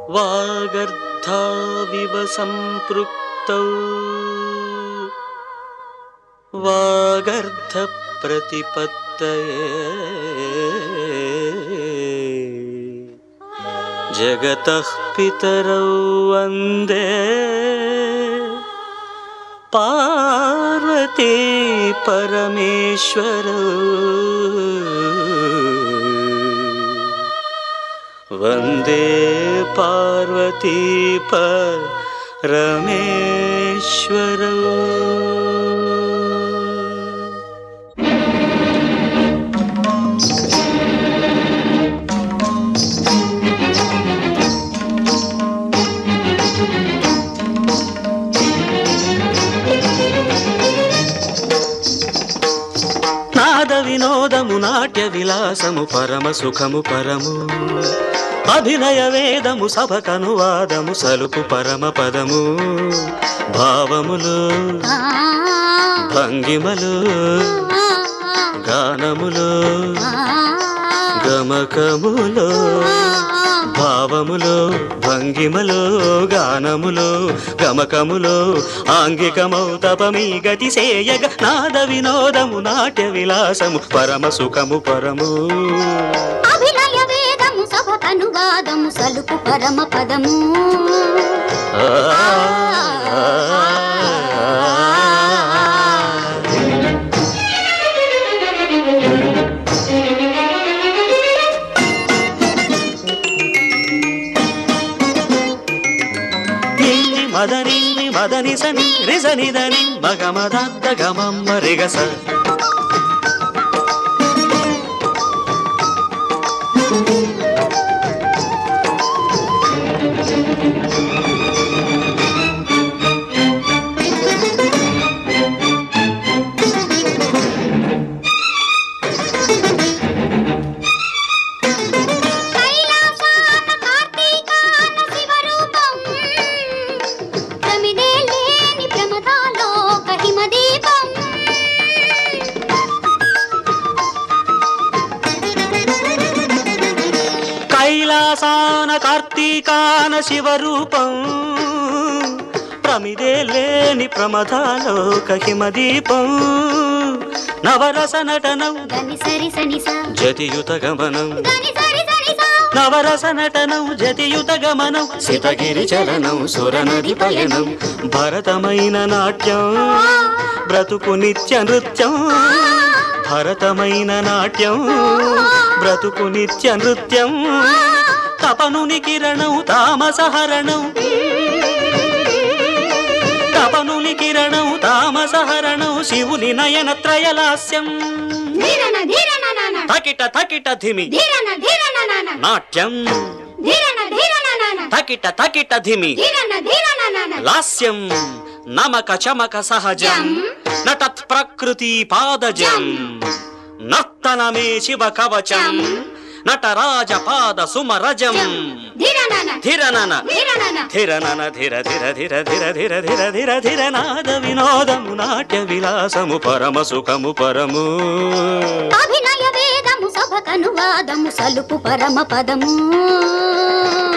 వాగర్ధావివ సంపృక్తౌ వాగర్ధ ప్రతిపత్తయే జగతః పితరౌ వందే పార్వతీ పరమేశ్వరౌ వందే పార్వతీ పరమేశ్వరౌ నాద వినోదము నాట్య విలాసము పరమ సుఖము పరము అభినయ వేదము సభకనువాదము సలుపు పరమ పదము భావములు భంగిమలు గానములు గమకములు భావములో భంగిమలో గానములో గమకములో ఆంగికమౌ తపమీ గతి సేయగ నాద వినోదము నాట్య విలాసము పరమ సుఖము పరము అభినయ వేదము సభకనువాదము సలుపు పరమ పదము ఆ, ఆ, ఆ. నిన్ని మదనిన్ని మదని సని రిజనిదని మగమదద్ద గమమ్మ రిగస కైలాసాన కార్తీకాన శివరూపం ప్రమిదే లేని ప్రమదాలోక హిమదీపం కైలాసాన కార్తీకాన శివరూపం ప్రమిదే లేని ప్రమదాలోక హిమదీపం నవరస నటనం గని సరి సని సా జతియుత గమనం గని సరి సని సా నవరస నటనం జతియుత గమనం సితగిరి చలనం సురనది పయనం భరతమైన నాట్యం బ్రతుకు నిత్య నృత్యం భరతమైన నాట్యం బ్రతుకు నిత్య నృత్యం తపనుని కిరణం తామసహరణం తపనుని కిరణం తామసహరణం శివుని నయన త్రయలాస్యం ధీరన ధీరన నాన తకిట తకిట ధిమి ధీరన ధీరన నాన నాట్యం ధీరన ధీరన నాన తకిట తకిట ధిమి ధీరన ధీరన నాన లాస్యం నమక చమక సహజం నటత్ ప్రకృతి పాదజం నర్తనమే శివ కవచం నటరాజ పాద సుమరజం ధీరన ధిరనన ధీరన ధిరనన ధిర ధిర ధిర ధిర ధిర ధిర ధిర ధిర నాద వినోదము నాట్య విలాసము పరమ సుఖము పరము అభినయ వేదము సభకనువాదము సలుపు పరమ పదము